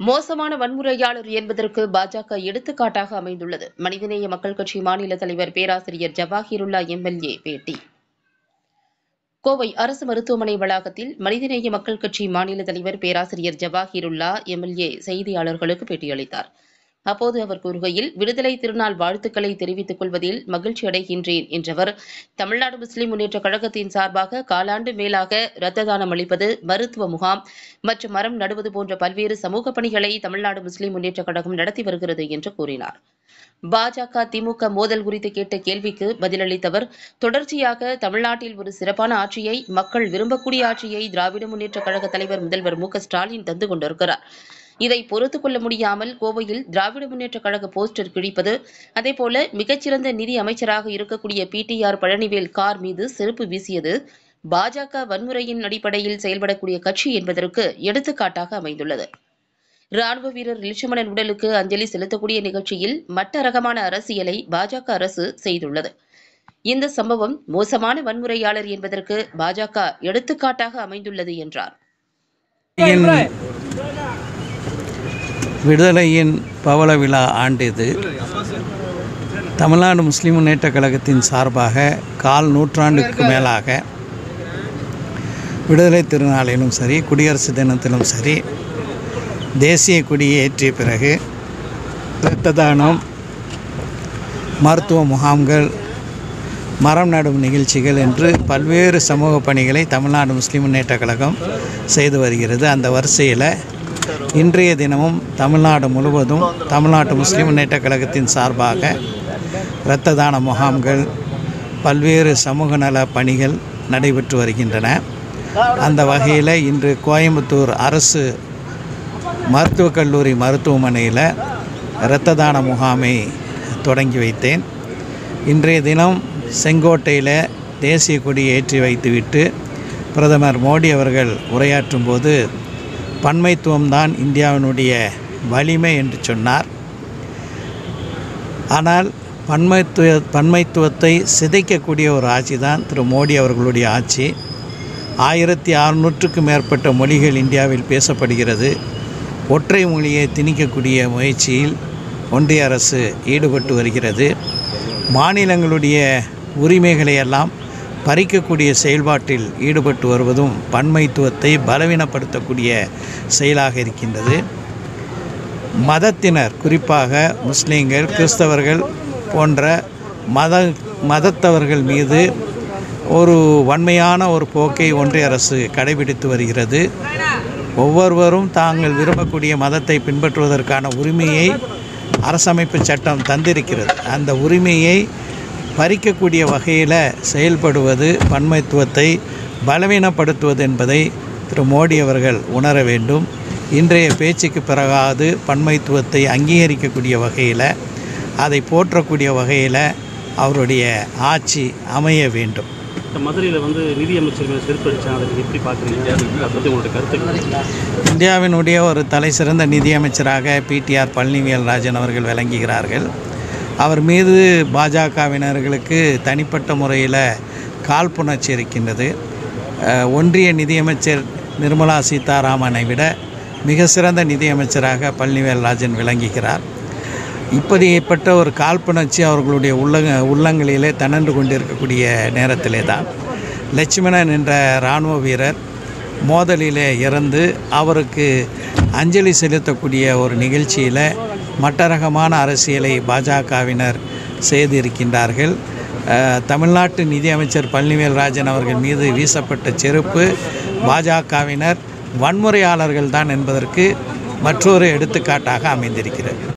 மோசமான வன்முறையாளர் என்பதற்கு பாஜக எடுத்துக்காட்டாக அமைந்துள்ளது மனிதநேய மக்கள் கட்சி மாநில தலைவர் பேராசிரியர் ஜவாஹிருல்லா எம்எல்ஏ பேட்டி கோவை அரசு மருத்துவமனை வளாகத்தில் மனிதநேய மக்கள் கட்சி மாநில தலைவர் பேராசிரியர் ஜவாஹிருல்லா எம்எல்ஏ செய்தியாளர்களுக்கு பேட்டியளித்தார் அப்போது அவர் கூறுகையில் விடுதலை திருநாள் வாழ்த்துக்களை தெரிவித்துக் கொள்வதில் மகிழ்ச்சி அடைகின்றேன் என்றவர் தமிழ்நாடு முஸ்லிம் முன்னேற்ற கழகத்தின் சார்பாக காலாண்டு மேலாக இரத்த தானம் அளிப்பது மருத்துவ முகாம் மற்றும் மரம் நடுவது போன்ற பல்வேறு சமூக பணிகளை தமிழ்நாடு முஸ்லிம் முன்னேற்ற கழகம் நடத்தி வருகிறது என்று கூறினார் பாஜக திமுக மோதல் குறித்து கேட்ட கேள்விக்கு பதிலளித்தவர் தொடர்ச்சியாக தமிழ்நாட்டில் ஒரு சிறப்பான ஆட்சியை மக்கள் விரும்பக்கூடிய ஆட்சியை திராவிட முன்னேற்ற கழக தலைவர் முதல்வர் மு க ஸ்டாலின் தந்து கொண்டிருக்கிறார் இதை பொறுத்துக் கொள்ள முடியாமல் கோவையில் திராவிட முன்னேற்ற கழக போஸ்டர் கிழிப்பது அதேபோல மிகச்சிறந்த நிதி அமைச்சராக இருக்கக்கூடிய பிடிஆர் பழனிவேல் கார் மீது செருப்பு வீசியது பாஜக வன்முறையின் அடிப்படையில் செயல்படக்கூடிய கட்சி என்பதற்கு எடுத்துக்காட்டாக அமைந்துள்ளது ராணுவ வீரர் லட்சுமணன் உடலுக்கு அஞ்சலி செலுத்தக்கூடிய நிகழ்ச்சியில் மட்ட ரகமான அரசியலை பாஜக அரசு செய்துள்ளது இந்த சம்பவம் மோசமான வன்முறையாளர் என்பதற்கு பாஜக எடுத்துக்காட்டாக அமைந்துள்ளது என்றார் இன் விடுதலையின் பவள விழா ஆண்டு இது தமிழ்நாடு முஸ்லிம் முன்னேற்ற கழகத்தின் சார்பாக கால் நூற்றாண்டுக்கு மேலாக விடுதலை திருநாளிலும் சரி குடியரசு தினத்திலும் சரி தேசிய கொடியை ஏற்றிய பிறகு இரத்த தானம் மருத்துவ முகாம்கள் மரம் நடும் நிகழ்ச்சிகள் என்று பல்வேறு சமூக பணிகளை தமிழ்நாடு முஸ்லிம் முன்னேற்ற கழகம் செய்து வருகிறது அந்த வரிசையில் இன்றைய தினமும் தமிழ்நாடு முழுவதும் தமிழ்நாட்டு முஸ்லிம் முன்னேற்ற கழகத்தின் சார்பாக இரத்த தான முகாம்கள் பல்வேறு சமூக நல பணிகள் நடைபெற்று வருகின்றன அந்த வகையில் இன்று கோயம்புத்தூர் அரசு மருத்துவக் கல்லூரி மருத்துவமனையில் இரத்த தான முகாமை தொடங்கி வைத்தேன் இன்றைய தினம் செங்கோட்டையில் தேசிய கொடி ஏற்றி வைத்துவிட்டு பிரதமர் மோடி அவர்கள் உரையாற்றும் போது பன்மைத்துவம்தான் இந்தியாவினுடைய வலிமை என்று சொன்னார் ஆனால் பன்மைத்துவ பன்மைத்துவத்தை சிதைக்கக்கூடிய ஒரு ஆட்சி தான் திரு மோடி அவர்களுடைய ஆட்சி ஆயிரத்தி அறுநூற்றுக்கும் மேற்பட்ட மொழிகள் இந்தியாவில் பேசப்படுகிறது ஒற்றை மொழியை திணிக்கக்கூடிய முயற்சியில் ஒன்றிய அரசு ஈடுபட்டு வருகிறது மாநிலங்களுடைய உரிமைகளை எல்லாம் பறிக்கக்கூடிய செயல்பாட்டில் ஈடுபட்டு வருவதும் பன்மைத்துவத்தை பலவீனப்படுத்தக்கூடிய செயலாக இருக்கின்றது மதத்தினர் குறிப்பாக முஸ்லீம்கள் கிறிஸ்தவர்கள் போன்ற மத மதத்தவர்கள் மீது ஒரு வன்மையான ஒரு போக்கை ஒன்றிய அரசு கடைபிடித்து வருகிறது ஒவ்வொருவரும் தாங்கள் விரும்பக்கூடிய மதத்தை பின்பற்றுவதற்கான உரிமையை அரசமைப்பு சட்டம் தந்திருக்கிறது அந்த உரிமையை பறிக்கக்கூடிய வகையில் செயல்படுவது பன்மைத்துவத்தை பலவீனப்படுத்துவது என்பதை திரு மோடி அவர்கள் உணர வேண்டும் இன்றைய பேச்சுக்கு பிறகாது பன்மைத்துவத்தை அங்கீகரிக்கக்கூடிய வகையில் அதை போற்றக்கூடிய வகையில் அவருடைய ஆட்சி அமைய வேண்டும் இந்த மதுரையில் வந்து நிதியமைச்சர் மேலே செருப்பு அடிச்சாங்க அதை நீங்கள் எப்படி பார்க்குறீங்க அதை பற்றி உங்களுடைய கருத்து இந்தியாவினுடைய ஒரு தலை சிறந்த நிதியமைச்சராக பிடிஆர் பழனிவேல் ராஜன் அவர்கள் விளங்குகிறார்கள் அவர் மீது பாஜகவினர்களுக்கு தனிப்பட்ட முறையில் காழ்ப்புணர்ச்சி இருக்கின்றது அஹ், ஒன்றிய நிதியமைச்சர் நிர்மலா சீதாராமனை விட மிக சிறந்த நிதியமைச்சராக பழனிவேல் ராஜன் விளங்குகிறார் இப்படிப்பட்ட ஒரு காழ்ப்புணர்ச்சி அவர்களுடைய உள்ளங்க உள்ளங்களிலே தனன்று கொண்டிருக்கக்கூடிய நேரத்திலே தான் லட்சுமணன் என்ற இராணுவ வீரர் மோதலிலே இறந்து அவருக்கு அஞ்சலி செலுத்தக்கூடிய ஒரு நிகழ்ச்சியில் மட்டரகமான அரசியலை பாஜகவினர் செய்திருக்கின்றார்கள் அஹ், தமிழ்நாட்டு நிதியமைச்சர் பழனிவேல் ராஜன் அவர்கள் மீது வீசப்பட்ட செருப்பு பாஜகவினர் வன்முறையாளர்கள் தான் என்பதற்கு மற்றொரு எடுத்துக்காட்டாக அமைந்திருக்கிறது